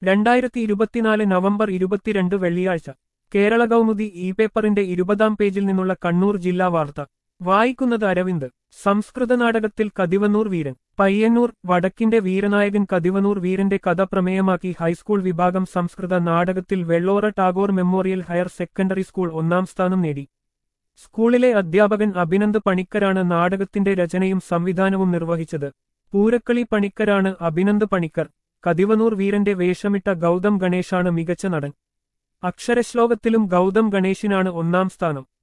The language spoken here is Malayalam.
രണ്ടായിരത്തി ഇരുപത്തിനാല് നവംബർ ഇരുപത്തിരണ്ട് വെള്ളിയാഴ്ച കേരള കൗമുദി ഇ പേപ്പറിന്റെ ഇരുപതാം പേജിൽ നിന്നുള്ള കണ്ണൂർ ജില്ലാ വാർത്ത വായിക്കുന്നത് അരവിന്ദ് സംസ്കൃത നാടകത്തിൽ കതിവന്നൂർ വീരൻ പയ്യന്നൂർ വടക്കിന്റെ വീരനായകൻ കതിവന്നൂർ വീരന്റെ കഥ പ്രമേയമാക്കി ഹൈസ്കൂൾ വിഭാഗം സംസ്കൃത നാടകത്തിൽ Vellora Tagore memorial higher secondary school ഒന്നാം സ്ഥാനം നേടി സ്കൂളിലെ അധ്യാപകൻ അഭിനന്ദ് പണിക്കരാണ് നാടകത്തിന്റെ രചനയും സംവിധാനവും നിർവഹിച്ചത് പൂരക്കളി പണിക്കരാണ് അഭിനന്ദ് പണിക്കർ കതിവനൂർ വീരന്റെ വേഷമിട്ട ഗൗതം ഗണേശാണ് മികച്ച നടൻ അക്ഷരശ്ലോകത്തിലും ഗൗതം ഗണേശിനാണ് ഒന്നാം സ്ഥാനം